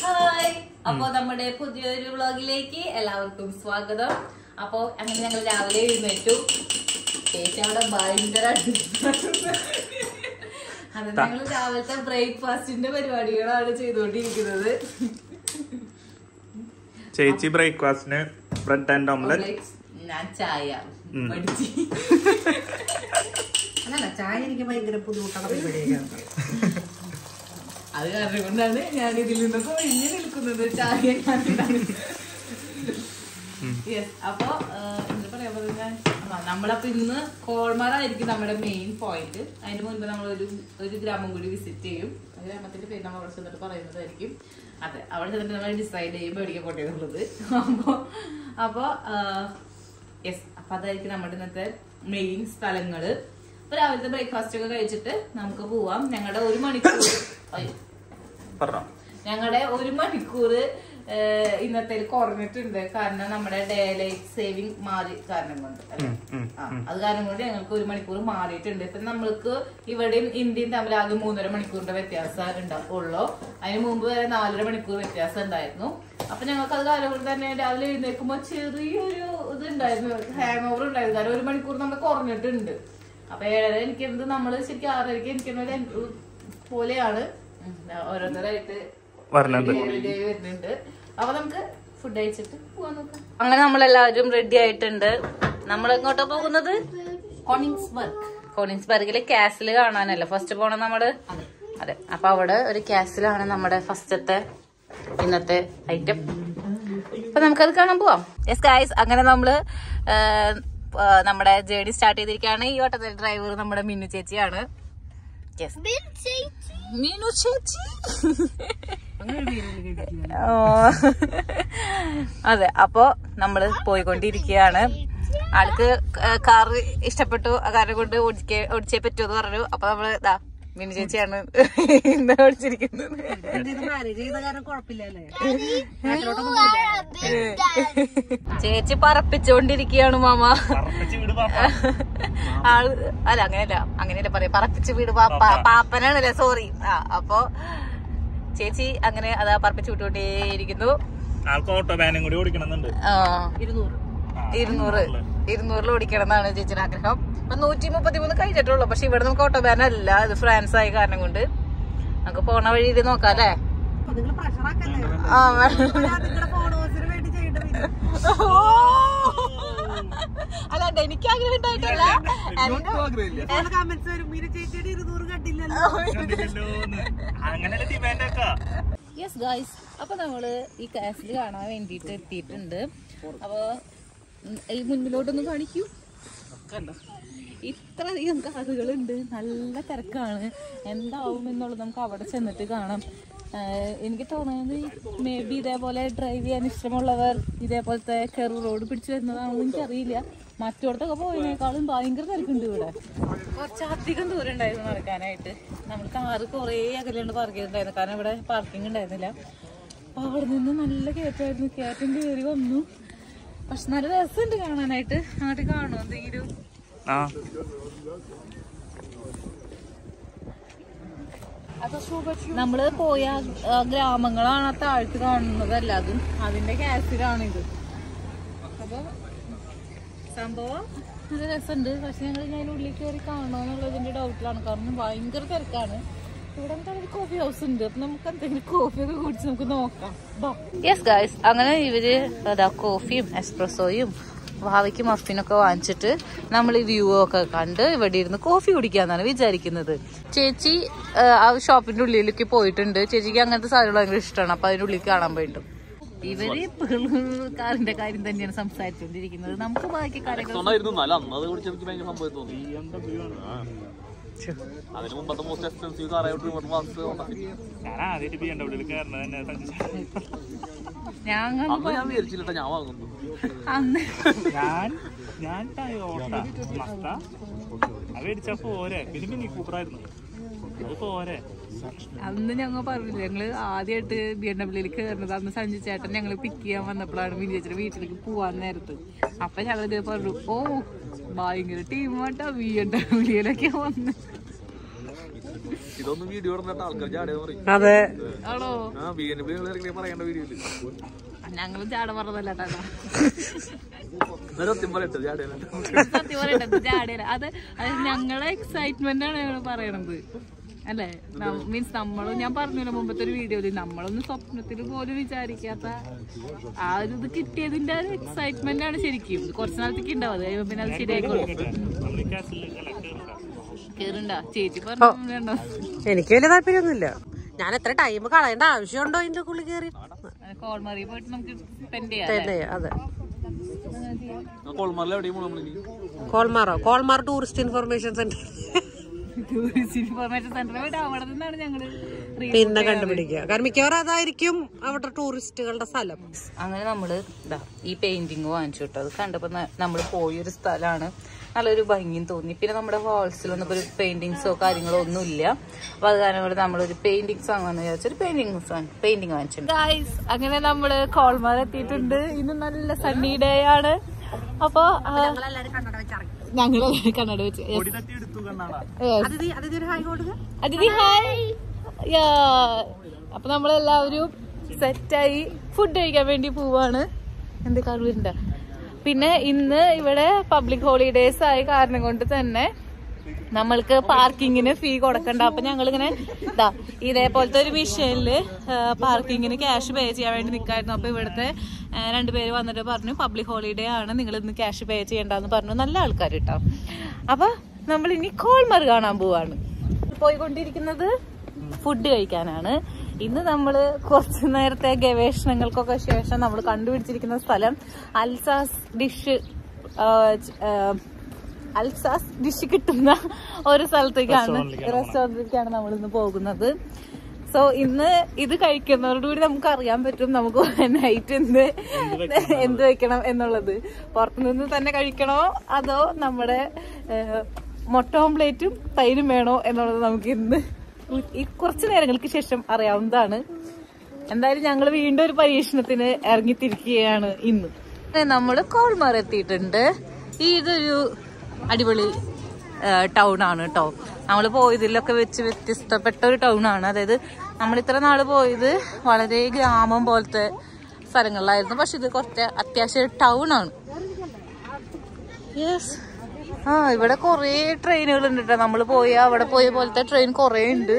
Hi അപ്പോ നമ്മുടെ പുതിയൊരു വ്ളോഗിലേക്ക് എല്ലാവർക്കും സ്വാഗതം അപ്പോ അങ്ങനെ ഞങ്ങൾ രാവിലെ എഴുന്നേറ്റു ചേച്ചി അവിടെ ഭയങ്കര അത് ഞങ്ങൾ രാവിലത്തെ ബ്രേക്ക്ഫാസ്റ്റിന്റെ പരിപാടികളാണ് ചെയ്തുകൊണ്ടിരിക്കുന്നത് ചേച്ചി ബ്രേക്ക്ഫാസ്റ്റിന് ബ്രെഡ് ആൻഡ് ഓംലെറ്റ് Omelette, ഞാൻ ചായ ഉം. പഠിച്ചു അല്ലല്ല ചായ എനിക്ക് ഭയങ്കര ബുദ്ധിമുട്ടുള്ള പരിപാടിയൊക്കെയാണ് അത് കാരണം കൊണ്ടാണ് ഞാൻ ഇതിൽ നിന്നൊക്കെ ഒഴിഞ്ഞു നിൽക്കുന്നത് ചായ യെസ് അപ്പൊ ആഹ്, എന്താ പറയാ പറഞ്ഞാൽ നമ്മളപ്പോ ഇന്ന് കോൾമാറായിരിക്കും നമ്മുടെ മെയിൻ പോയിന്റ് അതിന് മുൻപ് നമ്മൾ ഒരു ഒരു ഗ്രാമം കൂടി വിസിറ്റ് ചെയ്യും ആ ഗ്രാമത്തിന്റെ പേര് നമ്മൾ അവിടെ ചെന്നിട്ട് പറയുന്നതായിരിക്കും അതെ അവിടെ ചെന്നിട്ട് നമ്മൾ ഡിസൈഡ് ചെയ്യും മേടിക്കാൻ പോട്ടേന്നുള്ളത് അപ്പോ അപ്പോ യെസ് അപ്പൊ അതായിരിക്കും നമ്മുടെ ഇന്നത്തെ മെയിൻ സ്ഥലങ്ങള് അപ്പൊ രാവിലത്തെ ബ്രേക്ക്ഫാസ്റ്റ് ഒക്കെ കഴിച്ചിട്ട് നമുക്ക് പോവാം ഞങ്ങളുടെ ഒരു മണിക്കൂർ അയ്യോ പറഞ്ഞോ ഞങ്ങളുടെ ഒരു മണിക്കൂർ ഇന്നത്തെ കുറഞ്ഞിട്ടുണ്ട് കാരണം നമ്മുടെ ഡേ ലൈറ്റ് സേവിങ് മാറി കാരണം കൊണ്ട് അല്ലേ? ഉം, ഉം, ആ, അത് കാരണം കൊണ്ട് ഞങ്ങൾക്ക് ഒരു മണിക്കൂർ മാറിയിട്ടുണ്ട് ഇപ്പൊ നമ്മൾക്ക് ഇവിടെയും ഇന്ത്യയും തമ്മിൽ ആകെ മൂന്നര മണിക്കൂറിന്റെ വ്യത്യാസം ഉണ്ടാവുള്ളൂ അതിന് മുമ്പ് വരെ നാലര മണിക്കൂർ വ്യത്യാസം ഉണ്ടായിരുന്നു അപ്പൊ ഞങ്ങൾക്ക് അത് കാരണം കൊണ്ട് തന്നെ രാവിലെ എഴുന്നേൽക്കുമ്പോ ചെറിയൊരു ഇത് ഉണ്ടായിരുന്നു ഹാങ് ഓവർ ഉണ്ടായിരുന്നു കാരണം ഒരു മണിക്കൂർ നമ്മൾ കുറഞ്ഞിട്ടുണ്ട് അപ്പൊ ഏഴര എനിക്കുന്നത് നമ്മള് ശരിക്കും ആറരയ്ക്ക് എനിക്കുന്നത് പോലെയാണ് ഉം, ഓരോരുത്തരായിട്ട് വരണത് ready ആയി വരുന്നുണ്ട് അപ്പൊ നമുക്ക് ഫുഡ് കഴിച്ചിട്ട് പോവാൻ നോക്കാം അങ്ങനെ നമ്മളെല്ലാവരും റെഡി ആയിട്ടുണ്ട് നമ്മൾ എങ്ങോട്ടാ പോകുന്നത് കോണിങ്സ് വർക്ക് കോണിൻസ്ബർഗിലെ കാസിൽ കാണാനല്ലേ ഫസ്റ്റ് പോണ നമ്മള് അതെ അപ്പൊ അവിടെ ഒരു കാസിലാണ് നമ്മുടെ ഫസ്റ്റത്തെ ഇന്നത്തെ ഐറ്റം അപ്പൊ നമുക്കത് കാണാൻ പോവാം യെസ് ഗായ്സ് അങ്ങനെ നമ്മള് ആ, ആ, നമ്മുടെ ജേർണി സ്റ്റാർട്ട് ചെയ്തിരിക്കുകയാണ് ഈ ഓട്ടത്തിൽ ഡ്രൈവർ നമ്മുടെ മിന്നു ചേച്ചിയാണ് യെസ് മീനു ചേച്ചി ഓ. അതെ അപ്പോ നമ്മള് പോയിക്കൊണ്ടിരിക്കുകയാണ് ആൾക്ക് കാർ ഇഷ്ടപ്പെട്ടു ആ കാരണം കൊണ്ട് ഓടിക്കേ ഓടിച്ചേ പറ്റുമെന്ന് പറഞ്ഞു അപ്പൊ നമ്മള് ഇതാ മിനി ചേച്ചിയാണ് ഇന്ന് ഓടിച്ചിരിക്കുന്നത് മാരേജ് ചെയ്ത കാരണം കുഴപ്പമില്ലല്ലേ ചേച്ചി പറപ്പിച്ചുകൊണ്ടിരിക്കുകയാണ് മാമ പറപ്പിച്ച് വിട് പാപ്പ. ആള് അല്ല അങ്ങനെയല്ല അങ്ങനെയല്ല പറയാ പറപ്പിച്ച് വീട് പാപ്പ പാപ്പനാണല്ലേ സോറി ആ അപ്പൊ ചേച്ചി അങ്ങനെ അതാ പറപ്പിച്ച് വിട്ടുകൊണ്ടേയിരിക്കുന്നു ആൾക്ക് ഓട്ടോ ബാനും കൂടി ഓടിക്കണമെന്നുണ്ട് ആ ഇരുന്നൂറ് ആ, ഇരുന്നൂറ് ഇരുന്നൂറിൽ ഓടിക്കണം എന്നാണ് ചേച്ചിയുടെ ആഗ്രഹം അപ്പൊ നൂറ്റി മുപ്പത്തി മൂന്ന് കഴിഞ്ഞിട്ടുള്ളൂ പക്ഷെ ഇവിടെ നമുക്ക് ഓട്ടോ ബാൻ അല്ല ഇത് ഫ്രാൻസ് ആയ കാരണം കൊണ്ട് നമുക്ക് പോണ വഴിയിൽ നോക്കാം അല്ലേ നിങ്ങൾ പ്രഷർ ആക്കല്ലേ ആ നിങ്ങളുടെ ഫോളോവേഴ്സിന് വേണ്ടി ചെയ്യേണ്ടത് അല്ല എനിക്ക് ആഗ്രഹം ഉണ്ടായിട്ടല്ല കമന്റ്സ് വരും മീര ചേച്ചിയുടെ ഇരുന്നൂറ് കണ്ടില്ലല്ലോ കണ്ടില്ലല്ലോന്ന്. അങ്ങനെയല്ലേ ഡിമാൻഡ് ഒക്കെ യെസ് ഗായ്സ് അപ്പൊ നമ്മള് ഈ കാസിൽ കാണാൻ വേണ്ടിയിട്ട് എത്തിയിട്ടുണ്ട് അപ്പൊ ഉം, ഈ മുന്നിലോട്ടൊന്ന് കാണിക്കൂ കണ്ടോ ഇത്ര അധികം കാറുകളുണ്ട് നല്ല തിരക്കാണ് എന്താവും എന്നുള്ളത് നമുക്ക് അവിടെ ചെന്നിട്ട് കാണാം ആഹ് എനിക്ക് തോന്നുന്നത് മേ ബി ഇതേപോലെ ഡ്രൈവ് ചെയ്യാൻ ഇഷ്ടമുള്ളവർ ഇതേപോലത്തെ കെറു റോഡ് പിടിച്ചു വരുന്നതാണെന്ന് എനിക്കറിയില്ല മറ്റോടത്തൊക്കെ പോയതിനേക്കാളും ഭയങ്കര തിരക്കുണ്ട് ഇവിടെ കുറച്ചധികം ദൂരം ഉണ്ടായിരുന്നു നടക്കാനായിട്ട് നമ്മൾ കാറ് കുറേ അകലുണ്ട് പാർക്ക് ചെയ്തിട്ടുണ്ടായിരുന്നു കാരണം ഇവിടെ പാർക്കിംഗ് ഉണ്ടായിരുന്നില്ല അപ്പൊ അവിടെ നിന്ന് നല്ല കയറ്റമായിരുന്നു കയറ്റം കയറി വന്നു പക്ഷെ നല്ല രസമുണ്ട് കാണാനായിട്ട് അങ്ങോട്ട് കാണുമോ എന്തെങ്കിലും ആ നമ്മള് പോയ ആ, ഗ്രാമങ്ങളാണ് ആ താഴ്ത്ത് കാണുന്നത് എല്ലാതും അതിന്റെ കാസിലാണ് ഇത് അപ്പൊ സംഭവം നല്ല രസമുണ്ട് പക്ഷെ ഞങ്ങൾ ഞാൻ ഉള്ളിൽ കയറി കാണണമെന്നുള്ളതിന്റെ ഡൗട്ടിലാണ് കാരണം ഭയങ്കര തിരക്കാണ് ഇവിടെ എന്താ ഒരു കോഫി ഹൗസ് ഉണ്ട് അപ്പൊ നമുക്ക് എന്തെങ്കിലും കോഫി ഒക്കെ കുടിച്ച് നമുക്ക് നോക്കാം യെസ് ഗായ്സ് അങ്ങനെ ഇവര് അതാ കോഫിയും എക്സ്പ്രസോയും ഭാവിക്ക് മഫിനൊക്കെ വാങ്ങിച്ചിട്ട് നമ്മൾ ഈ വ്യൂ ഒക്കെ കണ്ട് ഇവിടെ ഇരുന്ന് കോഫി കുടിക്കാന്നാണ് വിചാരിക്കുന്നത് ചേച്ചി ആ, ആ ഷോപ്പിന്റെ ഉള്ളിലേക്ക് പോയിട്ടുണ്ട് ചേച്ചിക്ക് അങ്ങനത്തെ സാധനങ്ങൾ ഭയങ്കര ഇഷ്ടമാണ് അപ്പൊ അതിന്റെ ഉള്ളിൽ കാണാൻ പോയിട്ടുണ്ട് ഇവര് കാറിന്റെ കാര്യം തന്നെയാണ് സംസാരിച്ചുകൊണ്ടിരിക്കുന്നത് നമുക്ക് ബാക്കി കാര്യങ്ങൾ ഉണ്ടായിരുന്നു നല്ല അന്ന് അത് കുടിച്ച് എനിക്ക് ഭയങ്കര സംഭവം തോന്നി അതിന് മുമ്പത്തെ മോസ്റ്റ് എക്സ്പെൻസീവ് കാറായിട്ട് റിമോട്ട് മാസ് ഞാൻ ആദ്യമായിട്ട് ബി എം ഡബ്ല്യൂല് കയറുന്നത് തന്നെ സഞ്ചിച്ചാണ്. ഞാൻ അന്ന് ഞാൻ വിചാരിച്ചില്ല ഞാൻ വാങ്ങുന്നു അന്ന് ഞാൻ ഞാൻ ടയോട്ട മസ്ത അത് മേടിച്ചാ പോരെ പിന്നെ മിനി കൂപ്പറായിരുന്നു അത് പോരെ അന്ന് ഞങ്ങൾ പറഞ്ഞില്ല ഞങ്ങള് ആദ്യമായിട്ട് ബി എം ഡബ്ല്യൂയിൽ കയറുന്നത് അന്ന് സഞ്ജു ചേട്ടൻ ഞങ്ങൾ പിക്ക് ചെയ്യാൻ വന്നപ്പോഴാണ് മിനി ചേച്ചിയുടെ വീട്ടിലേക്ക് പോവാൻ നേരത്ത് അപ്പൊ ഞങ്ങൾ ഇത് പറഞ്ഞു ഓ ഭയങ്കര ടീമാട്ടാ ബി എം ഡബ്ല്യൂയിലൊക്കെ വന്ന് ഇതൊന്നും വീഡിയോ ഇടുന്നിട്ട് ആൾക്കാർ ചാടിയെന്ന് പറയും അതെ ആണോ ആ ബി എൻ പി ഇറങ്ങി പറയേണ്ട വീഡിയോയില് ഞങ്ങളും ചാട പറഞ്ഞതല്ല കേട്ടോ എന്നാലും സത്യം പറയട്ടെ ചാടിയാലും സത്യം പറയട്ടെ ചാടിയല്ല അത് അത് ഞങ്ങളെ എക്സൈറ്റ്മെന്റ് ആണ് ഞങ്ങൾ പറയണത് അല്ലേ മീൻസ് നമ്മളും ഞാൻ പറഞ്ഞല്ലോ മുമ്പത്തെ ഒരു വീഡിയോയില് നമ്മളൊന്നും സ്വപ്നത്തിൽ പോലും വിചാരിക്കാത്ത ആ ഒരു ഇത് കിട്ടിയതിന്റെ ഒരു എക്സൈറ്റ്മെന്റ് ആണ് ശരിക്കും ഇത് കുറച്ച് നാളത്തേക്ക് ഉണ്ടാവും അത് കഴിയുമ്പോ പിന്നെ അത് ശരിയായിക്കോളും നമ്മൾ ഈ കാസിൽ അല്ല കേറണ്ട കേറുണ്ടാ ചേച്ചി പറഞ്ഞോ എനിക്ക് വലിയ താല്പര്യമൊന്നുമില്ല ഞാൻ എത്ര ടൈം കളയേണ്ട ആവശ്യമുണ്ടോ ഇതിന്റെ ഉള്ളിൽ കയറി കോൾമറി പോയിട്ട് നമുക്ക് സ്പെൻഡ് ചെയ്യാം തന്നെ അതെ കോൾമാറിൽ എവിടെയും പോകണം നമ്മളിനി കോൾമാറോ Colmar tourist information centre tourist information സെന്ററിൽ പോയിട്ട് അവിടെ നിന്നാണ് ഞങ്ങള് re- പിന്നെ കണ്ടുപിടിക്കുക കാരണം മിക്കവാറും അതായിരിക്കും അവിടെ ടൂറിസ്റ്റുകളുടെ സ്ഥലം അങ്ങനെ നമ്മള് ഇതാ ഈ പെയിന്റിങ് വാങ്ങിച്ചു കേട്ടോ അത് കണ്ടപ്പോ നമ്മൾ പോയൊരു സ്ഥലമാണ് നല്ലൊരു ഭംഗിയും തോന്നി പിന്നെ നമ്മുടെ ഹാൾസിലൊന്നും ഇപ്പൊ ഒരു പെയിന്റിങ്സോ കാര്യങ്ങളോ ഒന്നും ഇല്ല അപ്പൊ അത് കാരണം കൊണ്ട് നമ്മളൊരു പെയിന്റിങ്സ് വാങ്ങാന്ന് വിചാരിച്ചൊരു പെയിന്റിങ് പെയിന്റിങ് വാങ്ങിച്ചിട്ടുണ്ട് ഗൈസ് അങ്ങനെ നമ്മള് കോൾമാർ എത്തിയിട്ടുണ്ട് ഇന്ന് നല്ല സണ്ണി ഡേ ആണ് അപ്പൊ ഞങ്ങള് കണ്ണട വെച്ച് Yes. പൊടി തട്ടി എടുത്തു കണ്ണാടാ Yes. അതിഥി ഹായ് യാ അപ്പൊ നമ്മളെല്ലാവരും സെറ്റായി ഫുഡ് കഴിക്കാൻ വേണ്ടി പോവാണ് എന്ത് കറിവുണ്ട പിന്നെ ഇന്ന് ഇവിടെ പബ്ലിക് ഹോളിഡേസ് ആയ കാരണം കൊണ്ട് തന്നെ നമ്മൾക്ക് പാർക്കിങ്ങിന് ഫീ കൊടുക്കണ്ട അപ്പൊ ഞങ്ങൾ ഇങ്ങനെ ഇതാ ഇതേപോലത്തെ ഒരു മിഷനില് പാർക്കിങ്ങിന് ക്യാഷ് പേ ചെയ്യാൻ വേണ്ടി നിൽക്കായിരുന്നു അപ്പൊ ഇവിടുത്തെ ആ, രണ്ടുപേര് വന്നിട്ട് പറഞ്ഞു പബ്ലിക് ഹോളിഡേ ആണ് നിങ്ങൾ ഇന്ന് ക്യാഷ് പേ ചെയ്യണ്ടെന്ന് പറഞ്ഞു നല്ല ആൾക്കാർ കേട്ടോ അപ്പൊ നമ്മൾ ഇനി കോൾമർ കാണാൻ പോവാണ് പോയിക്കൊണ്ടിരിക്കുന്നത് ഫുഡ് കഴിക്കാനാണ് ഇന്ന് നമ്മൾ കുറച്ചു നേരത്തെ ഗവേഷണങ്ങൾക്കൊക്കെ ശേഷം നമ്മൾ കണ്ടുപിടിച്ചിരിക്കുന്ന സ്ഥലം അൽസാസ് ഡിഷ് അൽസാസ് ഡിഷ് കിട്ടുന്ന ഒരു സ്ഥലത്തേക്കാണ് റെസ്റ്റോറൻറ്റിലേക്കാണ് നമ്മൾ ഇന്ന് പോകുന്നത് സോ ഇന്ന് ഇത് കഴിക്കുന്നവരോടുകൂടി നമുക്ക് അറിയാൻ പറ്റും നമുക്ക് നൈറ്റ് എന്ത് എന്ത് വെക്കണം എന്നുള്ളത് പുറത്തുനിന്ന് തന്നെ കഴിക്കണോ അതോ നമ്മുടെ ഏഹ്, മുട്ട ഓംപ്ലേറ്റും തൈരും വേണോ എന്നുള്ളത് നമുക്ക് ഇന്ന് ഈ കുറച്ച് നേരങ്ങൾക്ക് ശേഷം അറിയാവുന്നതാണ് എന്തായാലും ഞങ്ങൾ വീണ്ടും ഒരു പരീക്ഷണത്തിന് ഇറങ്ങിത്തിരിക്കുകയാണ് ഇന്ന് നമ്മൾ കോൾമാർ എത്തിയിട്ടുണ്ട് ഈ ഇതൊരു അടിപൊളി ടൗൺ ആണ് കേട്ടോ നമ്മൾ പോയതിലൊക്കെ വെച്ച് വ്യത്യസ്തപ്പെട്ട ഒരു ടൗൺ ആണ് അതായത് നമ്മൾ ഇത്ര നാള് പോയത് വളരെ ഗ്രാമം പോലത്തെ സ്ഥലങ്ങളിലായിരുന്നു പക്ഷെ ഇത് കുറച്ച് അത്യാവശ്യം ടൗൺ ആണ് യെസ് ആ ഇവിടെ കൊറേ ട്രെയിനുകൾ ഉണ്ട് കേട്ടോ നമ്മള് പോയ അവിടെ പോയ പോലത്തെ ട്രെയിൻ കൊറേ ഉണ്ട്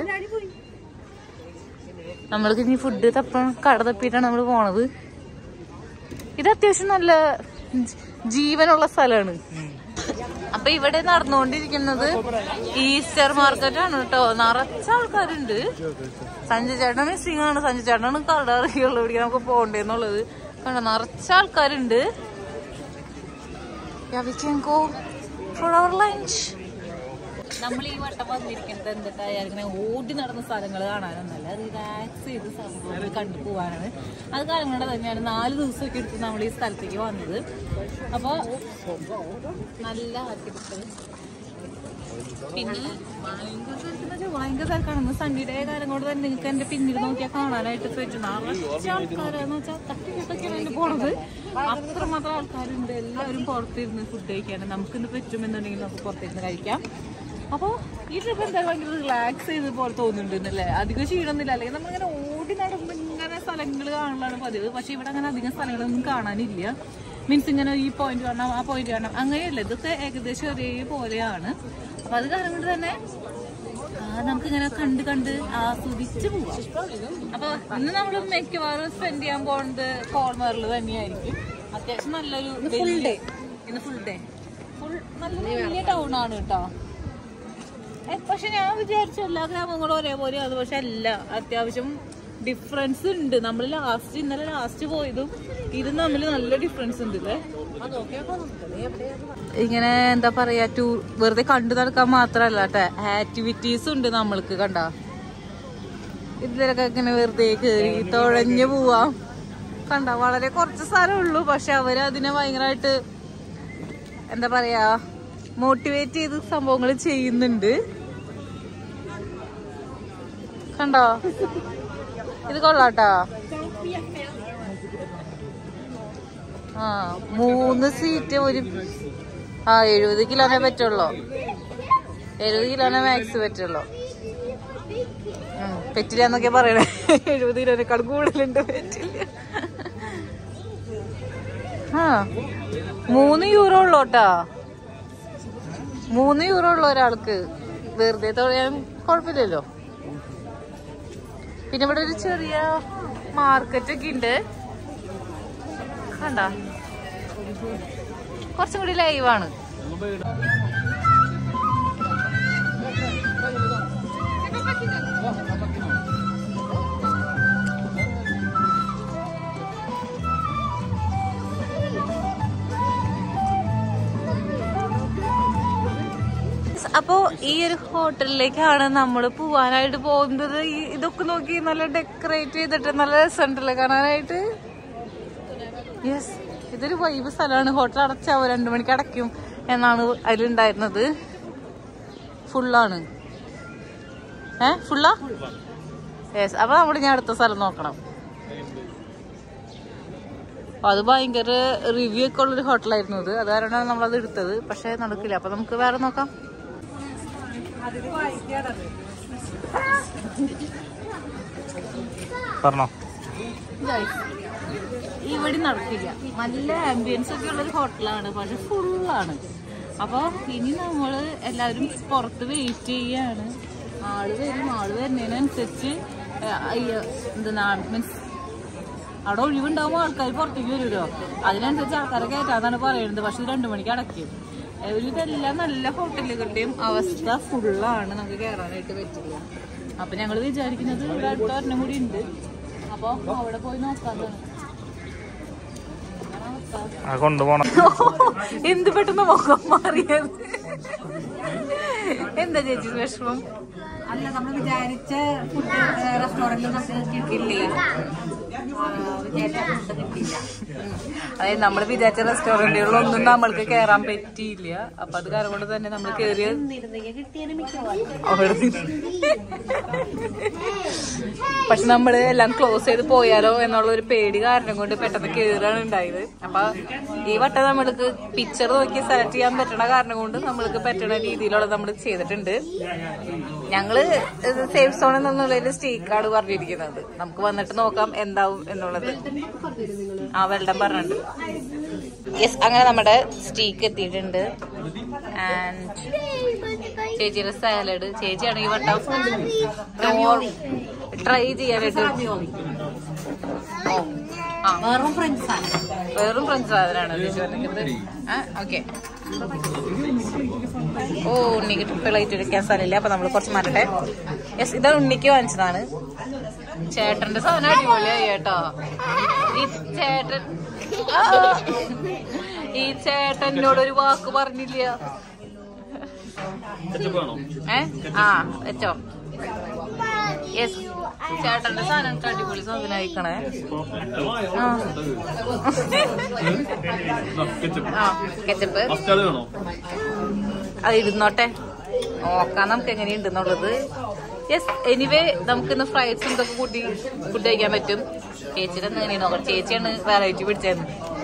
നമ്മൾക്ക് ഇനി ഫുഡ് തപ്പം കട തപ്പിട്ടാണ് നമ്മൾ പോണത് ഇത് അത്യാവശ്യം നല്ല ജ- ജീവനുള്ള സ്ഥലമാണ് അപ്പൊ ഇവിടെ നടന്നുകൊണ്ടിരിക്കുന്നത് ഈസ്റ്റർ മാർക്കറ്റ് ആണ് കേട്ടോ നിറച്ച ആൾക്കാരുണ്ട് സഞ്ജയ് ചേട്ടൻ മിസ്സിംഗ് ആണ് സഞ്ജയ് ചേട്ടനാണ് കട അറിയുള്ളൂ ഇവിടെ നമുക്ക് പോണ്ടേന്നുള്ളത് കണ്ടോ നിറച്ച ആൾക്കാരുണ്ട് Yeah, we can go for our lunch. നമ്മൾ ഈ വട്ടം വന്നിരിക്കുന്നത് എന്തിട്ടായാലും ഇങ്ങനെ ഓടി നടന്ന സ്ഥലങ്ങൾ കാണാനൊന്നല്ല റിലാക്സ് ചെയ്ത് സംഭവങ്ങൾ കണ്ടു പോകാനാണ് അത് കാരണം കൊണ്ട് തന്നെയാണ് നാല് ദിവസമൊക്കെ എടുത്ത് നമ്മൾ ഈ സ്ഥലത്തേക്ക് വന്നത് അപ്പോൾ നല്ല ആർക്കിടെക്ചർ പിന്നെ ഭയങ്കര തിരക്കെന്ന് വെച്ചാൽ ഭയങ്കര തിരക്കാണ് സൺഡേ കാലം കൊണ്ട് തന്നെ നിങ്ങൾക്ക് എന്റെ പിന്നിൽ നോക്കിയാൽ കാണാനായിട്ട് പറ്റും നിറച്ച ആൾക്കാരെന്ന് വെച്ചാൽ തട്ടിക്കൊട്ടൊക്കെയാണ് എന്റെ പോണത് അത്രമാത്രം ആൾക്കാരുണ്ട് എല്ലാവരും പുറത്തിരുന്ന് ഫുഡ് കഴിക്കാണ് നമുക്ക് ഇന്ന് പറ്റുമെന്നുണ്ടെങ്കിൽ നമുക്ക് പുറത്തിരുന്ന് കഴിക്കാം അപ്പോൾ ഈ ട്രിപ്പ് എന്തായാലും ഭയങ്കര റിലാക്സ് ചെയ്ത് പോലെ തോന്നുന്നുണ്ടെന്നല്ലേ അധികം ക്ഷീണമൊന്നുമില്ല അല്ലെങ്കിൽ നമ്മളിങ്ങനെ ഓടി നടക്കുമ്പോൾ ഇങ്ങനെ സ്ഥലങ്ങൾ കാണാനാണ് പതിവ് പക്ഷെ ഇവിടെ അങ്ങനെ അധികം സ്ഥലങ്ങളൊന്നും കാണാനില്ല മീൻസ് ഇങ്ങനെ ഈ പോയിന്റ് കാണാം ആ പോയിന്റ് കാണാം അങ്ങനെയല്ല ഇതൊക്കെ ഏകദേശം ഒരേപോലെയാണ് അപ്പൊ അത് കാരണം കൊണ്ട് തന്നെ ആ, നമുക്കിങ്ങനെ കണ്ട് കണ്ട് ആസ്വദിച്ച് പോവാം അപ്പൊ ഇന്ന് നമ്മൾ മിക്കവാറും സ്പെൻഡ് ചെയ്യാൻ പോകുന്നത് കോർണറിൽ തന്നെയായിരിക്കും അത്യാവശ്യം നല്ലൊരു ഫുൾ ഡേ ഇന്ന് ഫുൾ ഡേ ഫുൾ നല്ല വലിയ ടൗൺ ആണ് കേട്ടോ ഏ, പക്ഷെ ഞാൻ വിചാരിച്ചു എല്ലാ ഗ്രാമങ്ങളും ഒരേപോലെയാണ് പക്ഷെ അല്ല അത്യാവശ്യം ഡിഫറൻസ് ഉണ്ട് നമ്മൾ ലാസ്റ്റ് ഇന്നലെ ലാസ്റ്റ് പോയതും ഇതും തമ്മിൽ നല്ല ഡിഫറൻസ് ഉണ്ട് ഇല്ലേ ഇങ്ങനെ എന്താ പറയാ ടൂ വെറുതെ കണ്ടു നടക്കാൻ മാത്രല്ല കേട്ടെ ആക്ടിവിറ്റീസ് ഉണ്ട് നമ്മൾക്ക് കണ്ട ഇതിലൊക്കെ ഇങ്ങനെ വെറുതെ കേറി തുഴഞ്ഞു പോവാം കണ്ട വളരെ കുറച്ച് സ്ഥലമേ ഉള്ളൂ പക്ഷെ അവര് അതിനെ ഭയങ്കരമായിട്ട് എന്താ പറയാ മോട്ടിവേറ്റ് ചെയ്ത് സംഭവങ്ങൾ ചെയ്യുന്നുണ്ട് കണ്ടോ ഇത് കൊള്ളാട്ടാ ആ മൂന്ന് സീറ്റ് ഒരു ആ എഴുപത് കിലോനെ പറ്റുള്ളൂ എഴുപത് കിലോനെ മാക്സ് പറ്റുള്ളൂ പറ്റില്ല എന്നൊക്കെ പറയണേ എഴുപത് കിലോനേക്കാൾ കൂടുതലുണ്ട് പറ്റില്ല ആ മൂന്ന് യൂറോ ഉള്ളോട്ടാ മൂന്ന് യൂറോ ഉള്ള ഒരാൾക്ക് വെറുതെ തൊഴയാൻ കുഴപ്പമില്ലല്ലോ പിന്നെ ഇവിടെ ഒരു ചെറിയ മാർക്കറ്റ് ഒക്കെ ഉണ്ട് കണ്ട കുറച്ചും കൂടി ലൈവാണ് അപ്പോ ഈ ഒരു ഹോട്ടലിലേക്കാണ് നമ്മൾ പോവാനായിട്ട് പോകുന്നത് ഈ- ഇതൊക്കെ നോക്കി നല്ല ഡെക്കറേറ്റ് ചെയ്തിട്ട് നല്ല രസമുണ്ടല്ലേ കാണാനായിട്ട് യെസ് ഇതൊരു വൈബ് സ്ഥലമാണ് ഹോട്ടൽ അടച്ചാവും രണ്ടു മണിക്ക് അടയ്ക്കും എന്നാണ് അതിലുണ്ടായിരുന്നത് ഫുള്ളാണ് ഏ ഫുള്ളാ യെസ് അപ്പൊ നമ്മൾ ഞാൻ അടുത്ത സ്ഥലം നോക്കണം അപ്പൊ അത് ഭയങ്കര റിവ്യൂ ഒക്കെ ഉള്ളൊരു ഹോട്ടലായിരുന്നു അത് അത് കാരണമാണ് നമ്മളത് എടുത്തത് പക്ഷെ നടക്കില്ല അപ്പൊ നമുക്ക് വേറെ നോക്കാം പറഞ്ഞോ Guys, ഇവിടെ നടക്കില്ല നല്ല ആംബിയൻസ് ഒക്കെ ഉള്ളൊരു ഹോട്ടലാണ് പക്ഷെ ഫുള്ളാണ് അപ്പൊ ഇനി നമ്മള് എല്ലാവരും പുറത്ത് വെയിറ്റ് ചെയ്യാണ് ആള് വരും ആള് വരുന്നതിനനുസരിച്ച് എന്താ മീൻസ് അവിടെ ഒഴിവുണ്ടാവുമ്പോൾ ആൾക്കാർ പുറത്തേക്ക് വരുമല്ലോ അതിനനുസരിച്ച് ആൾക്കാരെ കയറ്റാന്നാണ് പറയുന്നത് പക്ഷെ ഇത് രണ്ടു മണിക്ക് അടയ്ക്കും ഏഹ് ഒരു ഇതെല്ലാം നല്ല ഹോട്ടലുകളുടെയും അവസ്ഥ ഫുള്ളാണ് നമുക്ക് കയറാനായിട്ട് പറ്റില്ല അപ്പൊ ഞങ്ങൾ വിചാരിക്കുന്നത് ഇവിടെ അടുത്ത ഒരെണ്ണം കൂടി ഉണ്ട് അപ്പൊ അവിടെ പോയി നോക്കാതാണ് ആ കൊണ്ടുപോണം എന്ത് പെട്ടെന്ന് മുഖം മാറിയത് എന്താ ചേച്ചി വിഷമം അല്ല നമ്മൾ വിചാരിച്ച ഫുഡ് റെസ്റ്റോറന്റിൽ നമുക്ക് കിട്ടില്ലേ വിചാരിച്ച ഫുഡ് കിട്ടിയില്ല അതായത് നമ്മൾ വിചാരിച്ച റെസ്റ്റോറന്റുകളിലൊന്നും നമ്മൾക്ക് കയറാൻ പറ്റിയില്ല അപ്പൊ അത് കാരണം കൊണ്ട് തന്നെ നമ്മൾ കയറിയ അവിടെ പക്ഷെ നമ്മള് എല്ലാം ക്ലോസ് ചെയ്ത് പോയാലോ എന്നുള്ള ഒരു പേടി കാരണം കൊണ്ട് പെട്ടെന്ന് കയറാണ് ഉണ്ടായത് അപ്പൊ ഈ വട്ടം നമ്മൾക്ക് പിക്ചർ നോക്കി സെലക്ട് ചെയ്യാൻ പറ്റണ കാരണം കൊണ്ട് നമ്മൾക്ക് പറ്റണ രീതിയിലുള്ള നമ്മൾ ചെയ്തിട്ടുണ്ട് ഞങ്ങള് സേഫ് സോൺ എന്നുള്ളതിൽ സ്റ്റീക്കാണ് പറഞ്ഞിരിക്കുന്നത് നമുക്ക് വന്നിട്ട് നോക്കാം എന്താവും എന്നുള്ളത് ആ വെള്ളം പറഞ്ഞിട്ടുണ്ട് യെസ് അങ്ങനെ നമ്മുടെ സ്റ്റീക്ക് എത്തിയിട്ടുണ്ട് ആൻഡ് ചേച്ചിയുടെ സാലഡ് ചേച്ചിയാണ് ഈ വട്ടം ട്രൈ ചെയ്യാനായിട്ട് ഓ ആ വെറും ഫ്രണ്ട്സ് ആണ് വെറും ഫ്രഞ്ച് സാധനമാണ് ചേച്ചി പറഞ്ഞിരിക്കുന്നത് ആ ഓക്കെ ഓ ഉണ്ണിക്ക് പ്ലേറ്റ് എടുക്കാൻ സ്ഥലമില്ല അപ്പൊ നമ്മൾ കുറച്ച് മാറ്റട്ടെ യെസ് ഇത് ഉണ്ണിക്ക് വാങ്ങിച്ചതാണ് ചേട്ടന്റെ സാധനം അടിപൊളിയായി കേട്ടോ ഈ ചേട്ടൻ ആ, ഈ ചേട്ടനോട് ഒരു വാക്ക് പറഞ്ഞില്ല ഏ ആ വെച്ചോ യെസ് ചേട്ടന്റെ സാധനം അടിപൊളി സാധനം അയക്കണേ ആ കെച്ചപ്പ് അത് ഇരുന്നോട്ടെ നോക്കാം നമുക്ക് എങ്ങനെയുണ്ടെന്നുള്ളത് യെസ് എനിവേ നമുക്കിന്ന് ഫ്രൈഡ്സും ഇതൊക്കെ കൂട്ടി ഫുഡ് കഴിക്കാൻ പറ്റും ചേച്ചിയുടെ എങ്ങനെയാണ് നോക്കാം ചേച്ചിയാണ് വെറൈറ്റി പിടിച്ചത്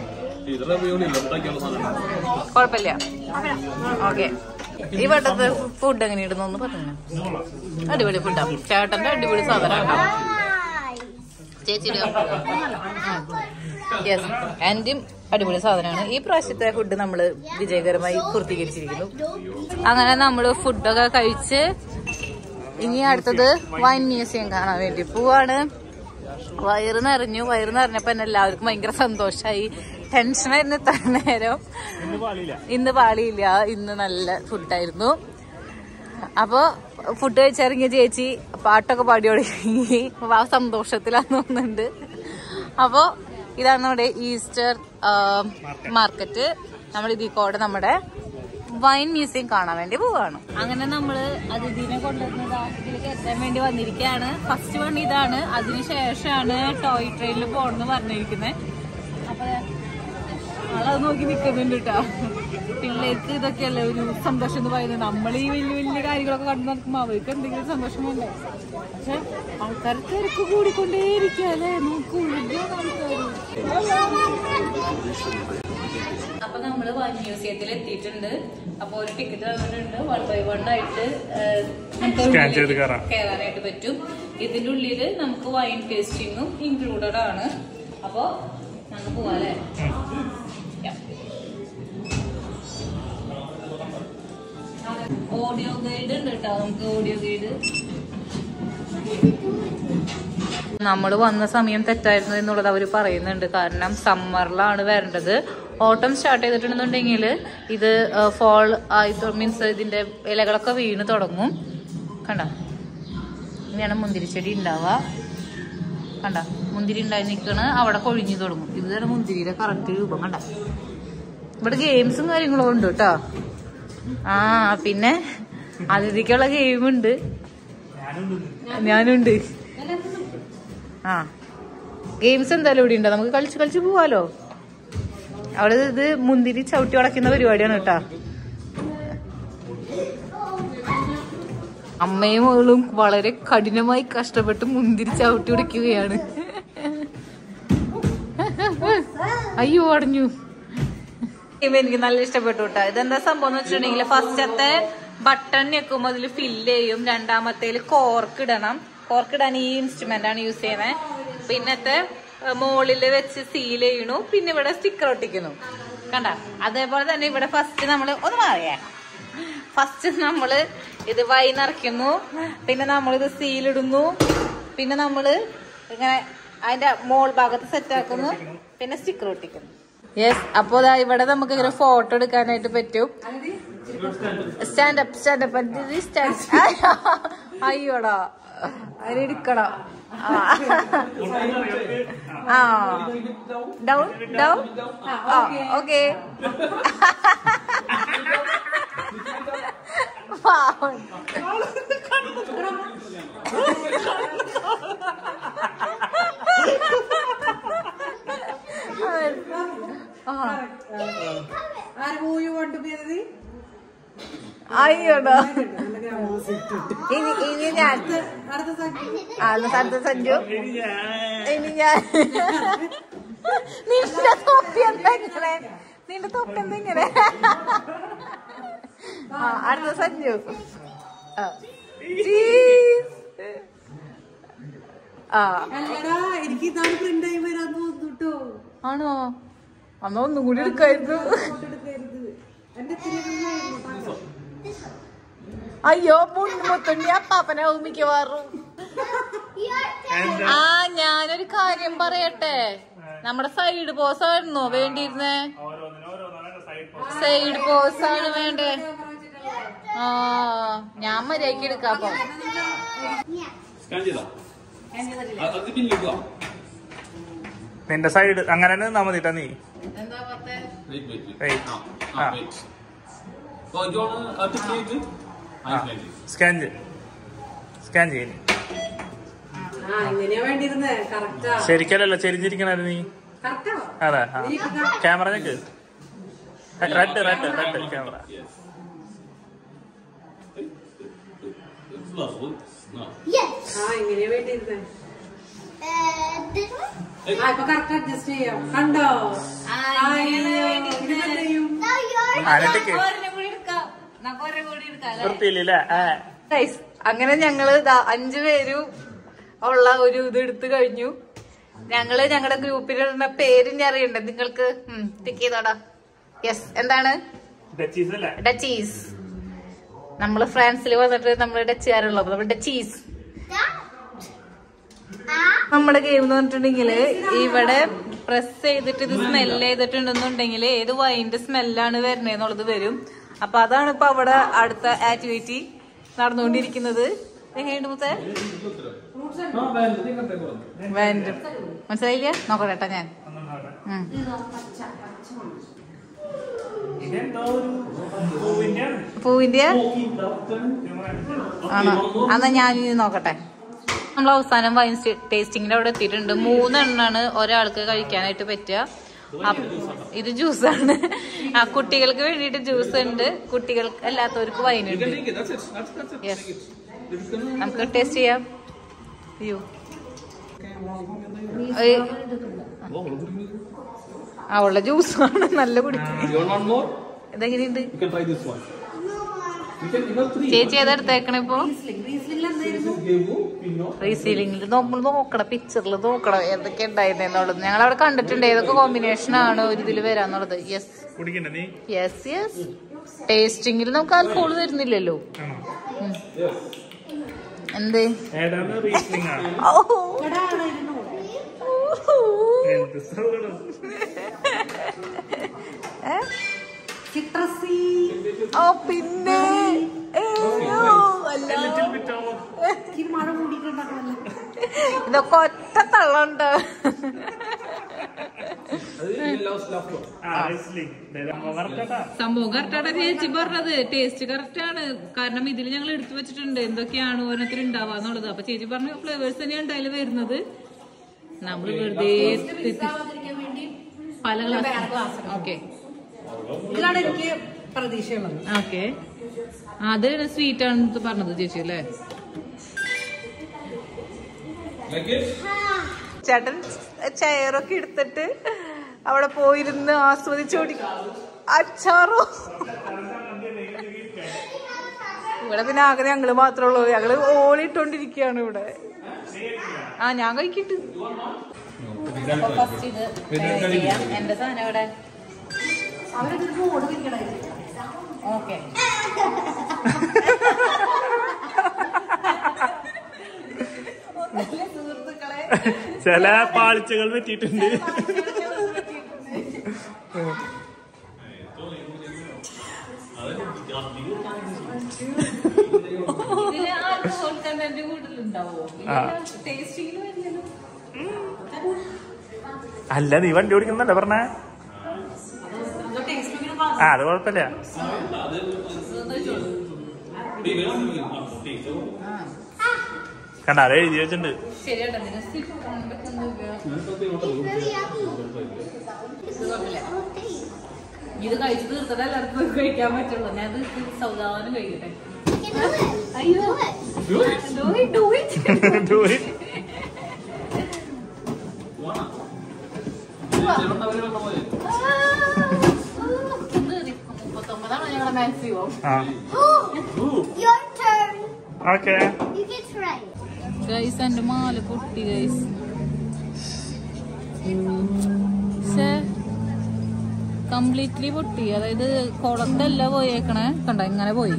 കുഴപ്പമില്ല ഓക്കെ ഈ വട്ടത്തെ ഫുഡ് എങ്ങനെയുണ്ടെന്നൊന്ന് പറഞ്ഞു അടിപൊളി ഫുഡാണ് ചേട്ടന്റെ അടിപൊളി സാധനം ചേച്ചിയുടെ യെസ് ആന്റിയും അടിപൊളി സാധനമാണ് ഈ പ്രാവശ്യത്തെ ഫുഡ് നമ്മൾ വിജയകരമായി പൂർത്തീകരിച്ചിരിക്കുന്നു അങ്ങനെ നമ്മൾ ഫുഡൊക്കെ കഴിച്ച് ഇനി അടുത്തത് വൈൻ മ്യൂസിയം കാണാൻ വേണ്ടി പോവാണ് വയറ് നിറഞ്ഞു വയറ് നിറഞ്ഞപ്പോ തന്നെ എല്ലാവർക്കും ഭയങ്കര സന്തോഷമായി ടെൻഷനായിരുന്നു ഇത്ര നേരം ഇന്ന് പാളിയില്ല ഇന്ന് പാളിയില്ല ഇന്ന് നല്ല ഫുഡായിരുന്നു അപ്പൊ ഫുഡ് കഴിച്ചിറങ്ങിയ ചേച്ചി പാട്ടൊക്കെ പാടി തുടങ്ങി അപ്പൊ ആ സന്തോഷത്തിലാന്ന് തോന്നുന്നുണ്ട് അപ്പൊ ഇതാണ് നമ്മുടെ ഈസ്റ്റർ മാർക്കറ്റ് നമ്മൾ ഇതിൽ കൂടെ നമ്മുടെ വൈൻ മ്യൂസിയം കാണാൻ വേണ്ടി പോവാണ് അങ്ങനെ നമ്മള് അതിഥിനെ കൊണ്ടുവന്നത് ഇതിലേക്ക് എത്താൻ വേണ്ടി വന്നിരിക്കുകയാണ് ഫസ്റ്റ് വൺ ഇതാണ് അതിനുശേഷമാണ് ടോയ് ട്രെയിനിൽ പോകണമെന്ന് പറഞ്ഞിരിക്കുന്നത് അപ്പൊ ആളത് നോക്കി നിൽക്കുന്നുണ്ട് കേട്ടോ പിള്ളേർക്ക് ഇതൊക്കെയല്ലേ ഒരു സന്തോഷം എന്ന് പറയുന്നത് നമ്മൾ ഈ വലിയ വലിയ കാര്യങ്ങളൊക്കെ കണ്ടു നടക്കുമ്പോൾ അവർക്ക് എന്തെങ്കിലും സന്തോഷം വേണ്ടേ പക്ഷെ ആൾക്കാർ തിരക്ക് കൂടിക്കൊണ്ടേയിരിക്കുക അല്ലേ നോക്കൂ അപ്പൊ നമ്മള് വൈൻ മ്യൂസിയത്തിൽ എത്തിയിട്ടുണ്ട് അപ്പൊ ഒരു ടിക്കറ്റ് തന്നിട്ടുണ്ട് വൺ ബൈ വൺ ആയിട്ട് ഏഹ്, നമുക്ക് Scan ഉള്ളിലേക്ക് ചെയ്ത് കയറാം. കയറാനായിട്ട് പറ്റും ഇതിന്റെ ഉള്ളില് നമുക്ക് വൈൻ ടേസ്റ്റിങ്ങും ഇൻക്ലൂഡഡ് ആണ് അപ്പൊ നമുക്ക് പോവാല്ലേ ഓഡിയോ ഗൈഡ് ഉണ്ട് കേട്ടോ നമുക്ക് ഓഡിയോ ഗൈഡ് നമ്മൾ വന്ന സമയം തെറ്റായിരുന്നു എന്നുള്ളത് അവർ പറയുന്നുണ്ട് കാരണം സമ്മറിലാണ് വരേണ്ടത് ഓട്ടം സ്റ്റാർട്ട് ചെയ്തിട്ടുണ്ടെന്നുണ്ടെങ്കിൽ ഇത് ഫോൾ ആയി മീൻസ് ഇതിന്റെ ഇലകളൊക്കെ വീണ് തുടങ്ങും കണ്ട ഇങ്ങനെയാണ് മുന്തിരിച്ചെടി ഉണ്ടാവുക കണ്ട മുന്തിരി ഉണ്ടായി നിൽക്കണ് അവിടെ കൊഴിഞ്ഞു തുടങ്ങും ഇതാണ് മുന്തിരിയുടെ കറക്റ്റ് രൂപം കണ്ട ഇവിടെ ഗെയിംസും കാര്യങ്ങളും ഉണ്ട് കേട്ടോ ആ പിന്നെ അതിഥിക്കുള്ള ഗെയിം ഉണ്ട് ഞാനുണ്ട് ആ ഗെയിംസ് എന്തായാലും ഇവിടെ ഉണ്ട് നമുക്ക് കളിച്ച് കളിച്ച് പോവാലോ അവിടെ ഇത് മുന്തിരി ചവിട്ടി വളയ്ക്കുന്ന പരിപാടിയാണ് കേട്ടാ അമ്മയും മകളും വളരെ കഠിനമായി കഷ്ടപ്പെട്ട് മുന്തിരി ചവിട്ടി ഉടയ്ക്കുകയാണ് അയ്യോ അടഞ്ഞു ഗെയിം എനിക്ക് നല്ല ഇഷ്ടപ്പെട്ടു കേട്ടോ ഇതെന്താ സംഭവം എന്ന് വെച്ചിട്ടുണ്ടെങ്കിൽ ഫസ്റ്റത്തെ ബട്ടൺ ഞെക്കുമ്പോൾ അതിൽ ഫില്ല് ചെയ്യും രണ്ടാമത്തേൽ കോർക്ക് ഇടണം കോർക്ക് ഇടാൻ ഈ ഇൻസ്ട്രുമെന്റ് ആണ് യൂസ് ചെയ്യുന്നത് പിന്നത്തെ മോളിൽ വെച്ച് സീൽ ചെയ്യണു പിന്നെ ഇവിടെ സ്റ്റിക്കർ ഒട്ടിക്കുന്നു കണ്ട അതേപോലെ തന്നെ ഇവിടെ ഫസ്റ്റ് നമ്മൾ ഒന്ന് മാറിയേ ഫസ്റ്റ് നമ്മള് ഇത് വൈ നിറയ്ക്കുന്നു പിന്നെ നമ്മളിത് സീലിടുന്നു പിന്നെ നമ്മള് ഇങ്ങനെ അതിന്റെ മോൾ ഭാഗത്ത് സെറ്റ് ആക്കുന്നു പിന്നെ സ്റ്റിക്കർ ഒട്ടിക്കുന്നു യെസ് അപ്പോ ദാ ഇവിടെ നമുക്ക് ഇങ്ങനെ ഫോട്ടോ എടുക്കാനായിട്ട് പറ്റും സ്റ്റാൻഡപ്പ് സ്റ്റാൻഡപ്പ് സ്റ്റാൻഡ് അയ്യോടാ അതിനെടുക്കണം ആ ഡൗൺ ഡൗൺ ആ ഓക്കെ ആര് മൂവി കൊണ്ട് പോയത് അയ്യോടാ ഇനി ഇനി ഞാൻ അടുത്ത സംഖ്യ ആ എന്നാ അടുത്ത സഞ്ജു ഇനി ഞാൻ നിന്റെ തൊപ്പി എന്താ ഇങ്ങനെ നിന്റെ തൊപ്പി എന്താ ഇങ്ങനെ ആ അടുത്ത സഞ്ജു ആ. Cheese. ആ അല്ലടാ എനിക്ക് ഇതാണ് പ്രിന്റ് ആയി വരാൻ തോന്നുന്നു കേട്ടോ ആണോ അന്നാ ഒന്നും കൂടി എടുക്കായിരുന്നു എടുക്കരുത് എന്റെ തിരികെ അയ്യോ മുട്ടുണ്ടി അപ്പാപ്പനെ മിക്കവാറും ആ ഞാനൊരു കാര്യം പറയട്ടെ നമ്മുടെ സൈഡ് പോസ് ആയിരുന്നോ വേണ്ടിയിരുന്നേ സൈഡ് പോസ് ആണ് വേണ്ടേ ആ ഞാൻ മര്യാദക്ക് എടുക്കാം അപ്പൊ സ്കാൻ ചെയ്താ അത് പിന്നിലേക്ക് നിന്റെ സൈഡ് അങ്ങനെ തന്നെ നിന്നാ മതിട്ടാ നീ എന്താ പത്തേ വെയിറ്റ് വെയിറ്റ് Wait. ആ ആ. വെയിറ്റ് ഓ ജോൺ അത് ചെയ്ത് ആ സ്കാൻ ചെയ്തു സ്കാൻ ചെയ് സ്കാൻ ചെയ്യ് ആ ഇങ്ങനെയാ വേണ്ടിയിരുന്നേ കറക്റ്റാ ശരിക്കല്ലല്ലോ ചെരിഞ്ഞിരിക്കണായിരുന്നു നീ കറക്റ്റാ അതെ ആ ക്യാമറ ഞെക്ക് റെഡ് റെഡ് റെഡ് ക്യാമറ ആ ഇങ്ങനെയാ വേണ്ടിയിരുന്നേ ആ ഇപ്പൊ കറക്റ്റ് അഡ്ജസ്റ്റ് ചെയ്യാം കണ്ടോ അയ്യോ, ഇതെന്ത് ചെയ്യും? ആനട്ടിക്ക് ഒരെണ്ണം കൂടി എടുക്കാം നമുക്ക് ഒരെണ്ണം കൂടി എടുക്കാം അല്ലേ? വൃത്തിയില്ലേ ആ Guys, അങ്ങനെ ഞങ്ങള് ദാ അഞ്ചു പേരും ഉള്ള ഒരു ഇത് എടുത്തു കഴിഞ്ഞു ഞങ്ങള് ഞങ്ങളുടെ ഗ്രൂപ്പിലുള്ള പേര് ഞാൻ അറിയണ്ടേ നിങ്ങൾക്ക് ടിക്ക് ചെയ്തോടാ യെസ് എന്താണ് ഡച്ചീസ് അല്ലേ ഡച്ചീസ് നമ്മള് ഫ്രാൻസിൽ വന്നിട്ട് നമ്മള് ഡച്ചുകാരുള്ളൂ അപ്പൊ നമ്മൾ ഡച്ചീസ് നമ്മുടെ ഗെയിം എന്ന് പറഞ്ഞിട്ടുണ്ടെങ്കിൽ ഇവിടെ പ്രസ് ചെയ്തിട്ട് ഇത് സ്മെല് ചെയ്തിട്ടുണ്ടെന്നുണ്ടെങ്കിൽ ഏത് വൈൻ്റെ സ്മെല്ലാണ് വരുന്നതെന്നുള്ളത് വരും അപ്പൊ അതാണ് ഇപ്പൊ അവിടെ അടുത്ത ആക്ടിവിറ്റി നടന്നുകൊണ്ടിരിക്കുന്നത് എങ്ങനെയുണ്ട് മുത്തേ വേണ്ട മനസ്സിലായില്ല നോക്കട്ടെ കേട്ടോ ഞാൻ ഉം. ഇതെന്തോ ഒരു പൂവിന്റെ ആണ്. പൂവിന്റെ ആണോ എന്നാ ഞാൻ ഇനി നോക്കട്ടെ നമ്മൾ അവസാനം വൈൻ ടേസ്റ്റിങ്ങിന്റെ അവിടെ എത്തിയിട്ടുണ്ട് മൂന്നെണ്ണാണ് ഒരാൾക്ക് കഴിക്കാനായിട്ട് പറ്റുക അപ്പ- ഇത് ജ്യൂസാണ് ആ കുട്ടികൾക്ക് വേണ്ടിയിട്ട് ജ്യൂസ് ഉണ്ട് കുട്ടികൾക്ക് അല്ലാത്തവർക്ക് വൈൻ ഉണ്ട് യെസ് നമുക്ക് ടേസ്റ്റ് ചെയ്യാം അയ്യോ ഏയ്. അവളുടെ ജ്യൂസാണ് നല്ല കുടിക്കുന്നത് You want one more? ഇതെങ്ങനെയുണ്ട് You can try this one. You can even three. ചേച്ചി ഏതെടുത്തേക്കണ ഇപ്പൊ റീസ്ലിംഗിൽ എന്തായിരുന്നു Gebu, Pinno. റീസീലിംഗിൽ നമ്മൾ നോക്കണം പിക്ചറിൽ നോക്കണം എന്തൊക്കെ ഉണ്ടായിരുന്നെന്നുള്ളത് ഞങ്ങൾ അവിടെ കണ്ടിട്ടുണ്ട് ഏതൊക്കെ കോമ്പിനേഷൻ ആണ് ഒരു ഇതിൽ വരാന്നുള്ളത് യെസ് കുടിക്കണ്ട നീ യെസ് യെസ് ടേസ്റ്റിംഗിൽ നമുക്ക് ആൽക്കോൾ വരുന്നില്ലല്ലോ ആണോ ഉം. എന്തേ ഏതാണ് റീസണിങ് ആണ് എന്ത് സൗകര്യം സിട്രസി ഓ പിന്നെ ഏയ്യോ, അല്ല. ലിറ്റിൽ ബിറ്റ് ഓഫ് ഇച്ചിരി മഴ കൂടിയിട്ടുണ്ടാക്കണല്ലോ ഇതൊക്കെ ഒറ്റ തള്ളുണ്ട് അത് last last one. ആ റൈസ്ലിംഗ് കറക്റ്റാ സംഭവം കറക്റ്റാണ് ചേച്ചി പറഞ്ഞത് ടേസ്റ്റ് കറക്റ്റ് ആണ് കാരണം ഇതിൽ ഞങ്ങൾ എടുത്തു വെച്ചിട്ടുണ്ട് എന്തൊക്കെയാണ് ഓരോരുത്തർ ഉണ്ടാവാന്നുള്ളത് അപ്പൊ ചേച്ചി പറഞ്ഞ ഫ്ലേവേഴ്സ് തന്നെയാണ് അതിൽ വരുന്നത് നമ്മൾ വെറുതെ പല ക്ലാസ് ഓക്കെ ഇതിലാണ് എനിക്ക് പ്രതീക്ഷയുള്ളത് ഓക്കെ അത് സ്വീറ്റ് ആണെന്ന് പറഞ്ഞത് ചേച്ചി അല്ലേ Like it? ചേട്ടൻ ചെയറൊക്കെ എടുത്തിട്ട് അവിടെ പോയിരുന്ന് ആസ്വദിച്ചോടി അച്ചാറോ ഇവിടെ പിന്നെ ആകെ ഞങ്ങള് മാത്രമേ ഉള്ളൂ ഞങ്ങള് ഓളിട്ടോണ്ടിരിക്കുകയാണ് ഇവിടെ ആ ഞാൻ കഴിക്കിട്ട് ഫസ്റ്റ് ഇത് ചെയ്യാം എന്റെ സാധനം ഇവിടെ അവരൊരു ബോർഡ് വെക്കണായിരുന്നു ഓക്കെ സുഹൃത്തുക്കളെ ചില പാളിച്ചകൾ പറ്റിയിട്ടുണ്ട് ഇതില് ആൽക്കഹോൾ കണ്ടന്റ് കൂടുതലുണ്ടാവോ ആ. ടേസ്റ്റിംഗിൽ വരില്ലല്ലോ അല്ല നീ വണ്ടി ഓടിക്കുന്നല്ലേ പറഞ്ഞേ ആ അത് കുഴപ്പമില്ല Hey, we don't need to taste it. കണ്ട അത് എഴുതി വെച്ചിട്ടുണ്ട് ശരിയാട്ടോ ഇതിന് സിപ്പ് കൊണ്ടൊക്കെ ഇത് കഴിച്ചു തീർത്തത് എല്ലാവർക്കും കഴിക്കാൻ പറ്റുള്ളൂ ഞാൻ ഇത് സൗദാനം കഴിക്കട്ടെ അയ്യോ Do it. Do it, do it. Do it. ചെറുപ്പം അവര് പറഞ്ഞ പോലെ. ഇത് മുപ്പത്തൊമ്പതാണോ ഞങ്ങളുടെ മാക്സിമം ആ Your turn. Okay You can try it. Guys എന്റെ മാല പൊട്ടി ഗൈസ് കംപ്ലീറ്റ്ലി പൊട്ടി അതായത് കുളത്തല്ല പോയേക്കണേ കണ്ട ഇങ്ങനെ പോയി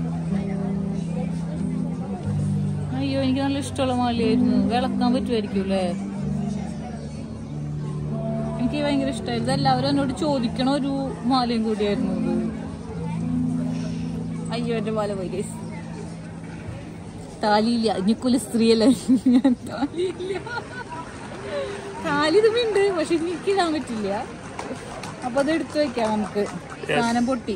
അയ്യോ എനിക്ക് നല്ല ഇഷ്ടമുള്ള മാലയായിരുന്നു വിളക്കാൻ പറ്റുമായിരിക്കും അല്ലേ എനിക്ക് ഭയങ്കര ഇഷ്ടമായിരുന്നു എല്ലാവരും എന്നോട് ചോദിക്കണ ഒരു മാലയും കൂടിയായിരുന്നു ഇത് അയ്യോ എന്റെ മാല പോയി ഗൈസ് താലിയില്ല ഇനിക്കുല സ്ത്രീയല്ല ഞാൻ താലിയില്ല താലി ഇതുമുണ്ട് പക്ഷെ എനിക്ക് ഇടാൻ പറ്റില്ല അപ്പൊ അത് എടുത്തു വെക്കാം നമുക്ക് സാധനം പൊട്ടി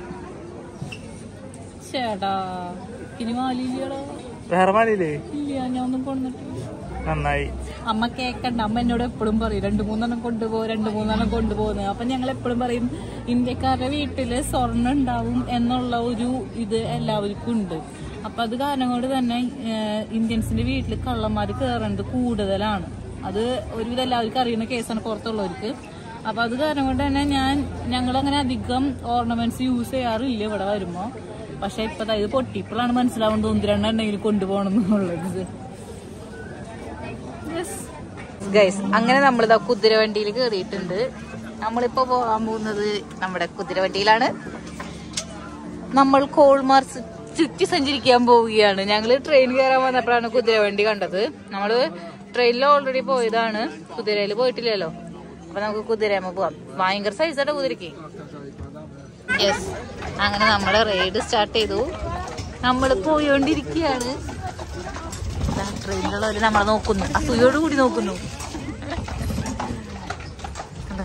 ചേട്ടാ ഇനി മാലിയില്ലടാ വേറെ മാലിയില്ലേ ഇല്ല ഞാൻ ഒന്നും കൊണ്ടിട്ടില്ല നന്നായി അമ്മ കേക്കണ്ട അമ്മ എന്നോട് എപ്പോഴും പറയും രണ്ട് മൂന്നെണ്ണം കൊണ്ടുപോ രണ്ട് മൂന്നെണ്ണം കൊണ്ടുപോകുന്നത് അപ്പൊ ഞങ്ങൾ എപ്പോഴും പറയും ഇന്ത്യക്കാരുടെ വീട്ടില് സ്വർണ്ണം ഉണ്ടാവും എന്നുള്ള ഒരു ഇത് എല്ലാവർക്കും ഉണ്ട് അപ്പൊ അത് കാരണം കൊണ്ട് തന്നെ ഏഹ്, ഇന്ത്യൻസിന്റെ വീട്ടിൽ കള്ളന്മാര് കയറേണ്ടത് കൂടുതലാണ് അത് ഒരുവിധം എല്ലാവർക്കും അറിയുന്ന കേസാണ് പുറത്തുള്ളവർക്ക് അപ്പൊ അത് കാരണം കൊണ്ട് തന്നെ ഞാൻ ഞങ്ങൾ അങ്ങനെ അധികം ഓർണമെന്റ്സ് യൂസ് ചെയ്യാറില്ല ഇവിടെ വരുമ്പോ പക്ഷെ ഇപ്പൊ ദാ ഇത് പൊട്ടിയപ്പോഴാണ് മനസ്സിലാവുന്നത് ഒന്ന് രണ്ടെണ്ണെങ്കിലും കൊണ്ടുപോകണം എന്നുള്ളത് ഗൈസ് അങ്ങനെ നമ്മളിതാ കുതിരവണ്ടിയിൽ കയറിയിട്ടുണ്ട് നമ്മളിപ്പോ പോകാൻ പോകുന്നത് നമ്മുടെ കുതിരവണ്ടിയിലാണ് നമ്മൾ കോൾമാർസ് ചുറ്റി സഞ്ചരിക്കാൻ പോവുകയാണ് ഞങ്ങള് ട്രെയിൻ കയറാൻ വന്നപ്പോഴാണ് കുതിരവണ്ടി കണ്ടത് നമ്മള് ട്രെയിനിൽ ഓൾറെഡി പോയതാണ് കുതിരയിൽ പോയിട്ടില്ലല്ലോ അപ്പൊ നമുക്ക് കുതിരയമ്മ പോവാം ഭയങ്കര സൈസാണ് കുതിരക്ക് യെസ് അങ്ങനെ നമ്മുടെ റൈഡ് സ്റ്റാർട്ട് ചെയ്തു നമ്മൾ പോയോണ്ടിരിക്കുകയാണ് ദാ ട്രെയിനിലുള്ളവര് നമ്മളെ നോക്കുന്നു അസൂയോട് കൂടി നോക്കുന്നു കണ്ടോ?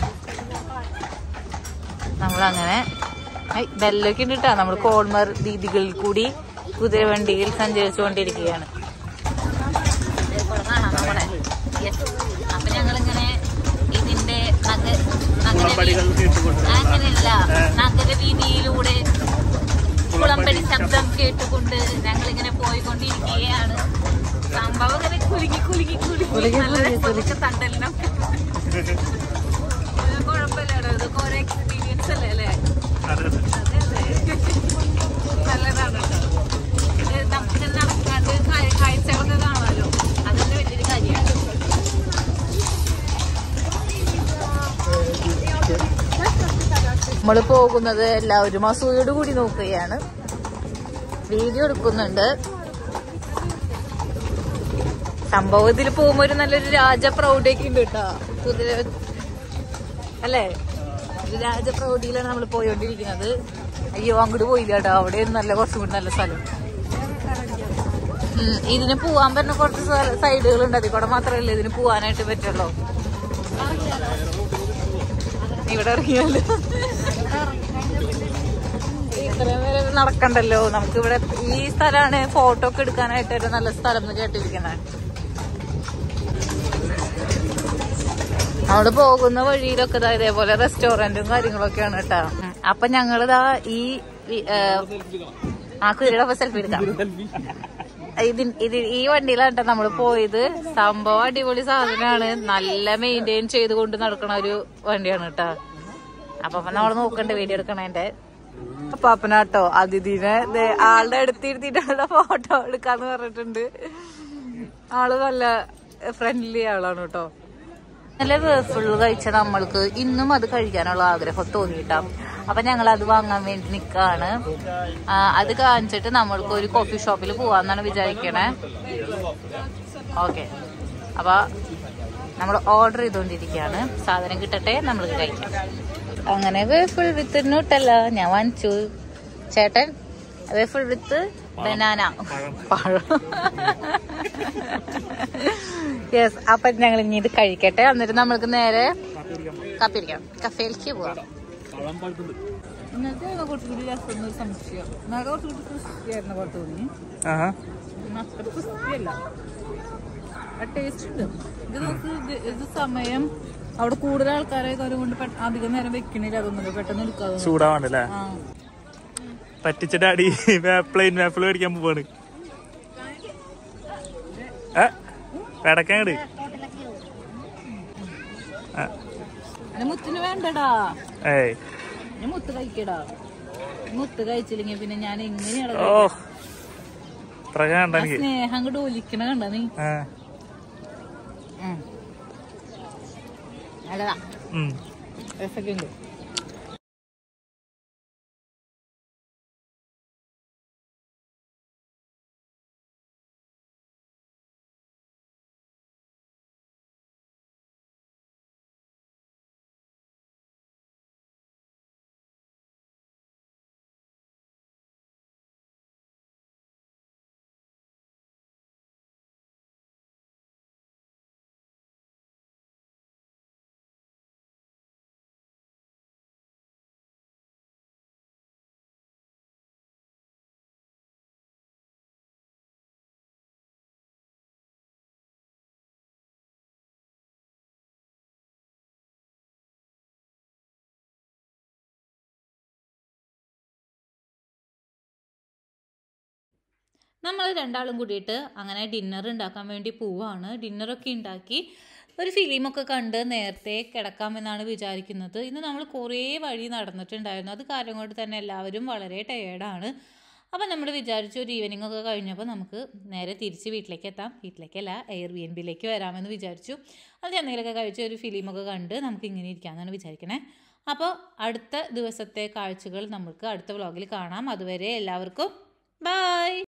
നമ്മളങ്ങനെ ഐ, ബെല്ലൊക്കെ ഉണ്ട് കേട്ടോ നമ്മൾ കോൾമർ രീതികളിൽ കൂടി കുതിരവണ്ടിയിൽ സഞ്ചരിച്ചുകൊണ്ടിരിക്കുകയാണ് ഇതേപോലെ കാണാം നമ്മളെ. Yes. അപ്പൊ ഞങ്ങളിങ്ങനെ ഇതിന്റെ നഗ- നഗര കുളമ്പടികൾ കേട്ടുകൊണ്ട് അങ്ങനെയല്ല നഗര വീതിയിലൂടെ കുളമ്പടി ശബ്ദം കേട്ടുകൊണ്ട് ഞങ്ങൾ ഇങ്ങനെ പോയിക്കൊണ്ടിരിക്കുകയാണ് സംഭവം ഇങ്ങനെ കുലുക്കി കുലുക്കി കുലുക്കി നല്ല രസമൊക്കെ തണ്ടലിനും ഇത് കുഴപ്പമില്ലടോ ഇതൊക്കെ ഓരോ എക്സ്പീരിയൻസ് അല്ലേ അല്ലേ അതെ അതെ അതെ നല്ലതാണ് കേട്ടോ കാഴ്ചകളൊക്കെ കാണാമല്ലോ അതിന്റെ വലിയൊരു കാര്യമാണ് നമ്മൾ പോകുന്നത് എല്ലാവരും അസൂയോട് കൂടി നോക്കുകയാണ് വീഡിയോ എടുക്കുന്നുണ്ട് സംഭവം ഇതിൽ പോകുമ്പോ ഒരു നല്ലൊരു രാജപ്രൗഢിയൊക്കെ ഉണ്ട് കേട്ടോ കുതിര അല്ലേ ഒരു രാജപ്രൗഢിയിലാണ് നമ്മൾ പോയോണ്ടിരിക്കുന്നത് അയ്യോ അങ്ങോട്ട് പോയില്ല കേട്ടോ അവിടെ നല്ല കുറച്ചും കൂടി നല്ല സ്ഥലം ഉം, ഇതിന് പോവാൻ പറ്റുന്ന കുറച്ച് സൈഡുകൾ ഉണ്ട് അതിൽ കൂടെ മാത്രമല്ല ഇതിന് പോവാനായിട്ട് പറ്റുള്ളൂ ഇവിടെ ഇറങ്ങിയാലോ ഇത്രയും വരെ നടക്കണ്ടല്ലോ നമുക്ക് ഇവിടെ ഈ സ്ഥലമാണ് ഫോട്ടോ ഒക്കെ എടുക്കാനായിട്ട് ഒരു നല്ല സ്ഥലം എന്ന് കേട്ടിരിക്കുന്നത് നമ്മള് പോകുന്ന വഴിയിലൊക്കെ ദാ ഇതേപോലെ റെസ്റ്റോറന്റും കാര്യങ്ങളൊക്കെയാണ് കേട്ടാ ഉം. അപ്പൊ ഞങ്ങളിതാ ഈ ഈ, ഏ, ആ കുതിരയുടെ സെൽഫി എടുക്കാം ഇത് ഇത് ഈ വണ്ടിയിലാണ് കേട്ടോ നമ്മള് പോയത് സംഭവം അടിപൊളി സാധനമാണ് നല്ല മെയിൻറ്റെയിൻ ചെയ്ത് കൊണ്ട് നടക്കണ ഒരു വണ്ടിയാണ് കേട്ടോ അപ്പൊ അപ്പൊ നമ്മള് നോക്കണ്ട് വീഡിയോ എടുക്കണേന്റെ പാപ്പനാട്ടോ അതിഥിനെ ദേ ആളുടെ അടുത്തിരുത്തിയിട്ടുള്ള ഫോട്ടോ എടുക്കാന്ന് പറഞ്ഞിട്ടുണ്ട് ആള് നല്ല ഫ്രണ്ട്ലി ആളാണ് കേട്ടോ നല്ല വേഫിള് കഴിച്ച നമ്മൾക്ക് ഇന്നും അത് കഴിക്കാനുള്ള ആഗ്രഹം തോന്നിയിട്ടാ അപ്പൊ ഞങ്ങൾ അത് വാങ്ങാൻ വേണ്ടി നിക്കാണ് ആ, അത് കാണിച്ചിട്ട് നമ്മൾക്ക് ഒരു കോഫി ഷോപ്പിൽ പോവാന്നാണ് വിചാരിക്കണേ ഓക്കെ അപ്പൊ നമ്മൾ ഓർഡർ ചെയ്തുകൊണ്ടിരിക്കുകയാണ് സാധനം കിട്ടട്ടെ നമ്മൾക്ക് കഴിക്കാം അങ്ങനെ വേഫിൾ വിത്ത് ന്യൂട്ടല്ല ഞാൻ വാങ്ങിച്ചു ചേട്ടൻ വേഫിൾ വിത്ത് ബനാന പഴം യെസ് അപ്പൊ ഞങ്ങൾ ഇനി ഇത് കഴിക്കട്ടെ എന്നിട്ട് നമ്മൾക്ക് നേരെ കപ്പിരിക്കാം കഫേലേക്ക് പോവാം പഴം പഴുത്തുണ്ട് ഇന്നത്തെ കുറച്ചുകൂടി രസം ഒരു സംശയം ഇന്നലെ കുറച്ചുകൂടി ക്രിസ്പിയായിരുന്നു പോലെ തോന്നി ആഹാ ഇന്ന് അത്ര ക്രിസ്പിയല്ല ടേസ്റ്റ് ഉണ്ട് ഇത് നമുക്ക് ഇത് ഇത് സമയം അവിടെ കൂടുതൽ ആൾക്കാരെ കാര്യം കൊണ്ട് പെട്ട- അധികം നേരം വെക്കണില്ല അതൊന്നും പെട്ടെന്ന് എടുക്കാതെ ചൂടാവാണ്ടല്ലേ ആ പറ്റിച്ച ഡാഡി പ്ലെയിൻ വേപ്പിൾ മേടിക്കാൻ പോവാണ് ഏ പെടക്കാങ്ങട് എന്നെ മുത്തിന് വേണ്ടടാ ഏയ് ഞാൻ മുത്ത് കഴിക്കടാ മുത്ത് കഴിച്ചില്ലെങ്കിൽ പിന്നെ ഞാൻ എങ്ങനെയാണ് ഓ ഇത്ര കണ്ട ആ എനിക്ക് സ്നേഹം അങ്ങോട്ട് ഒലിക്കണ കണ്ട നീ ആ ഉം. നല്ലതാ ഉം രസമൊക്കെ ഉണ്ട് നമ്മൾ രണ്ടാളും കൂടിയിട്ട് അങ്ങനെ ഡിന്നർ ഉണ്ടാക്കാൻ വേണ്ടി പോവാണ് ഡിന്നറൊക്കെ ഉണ്ടാക്കി ഒരു ഫിലിമൊക്കെ കണ്ട് നേരത്തെ കിടക്കാമെന്നാണ് വിചാരിക്കുന്നത് ഇന്ന് നമ്മൾ കുറേ വഴി നടന്നിട്ടുണ്ടായിരുന്നു അത് കാരണം കൊണ്ട് തന്നെ എല്ലാവരും വളരെ ടയേർഡാണ് അപ്പം നമ്മൾ വിചാരിച്ചു ഒരു ഈവനിങ് ഒക്കെ കഴിഞ്ഞപ്പോൾ നമുക്ക് നേരെ തിരിച്ച് വീട്ടിലേക്ക് എത്താം വീട്ടിലേക്കല്ല എയർ ബി എൻ ബിയിലേക്ക് വരാമെന്ന് വിചാരിച്ചു അത് എന്തെങ്കിലുമൊക്കെ കഴിച്ച് ഒരു ഫിലിമൊക്കെ കണ്ട് നമുക്ക് ഇങ്ങനെ ഇരിക്കാമെന്നാണ് വിചാരിക്കണേ അപ്പോൾ അടുത്ത ദിവസത്തെ കാഴ്ചകൾ നമുക്ക് അടുത്ത വ്ളോഗിൽ കാണാം അതുവരെ എല്ലാവർക്കും ബൈ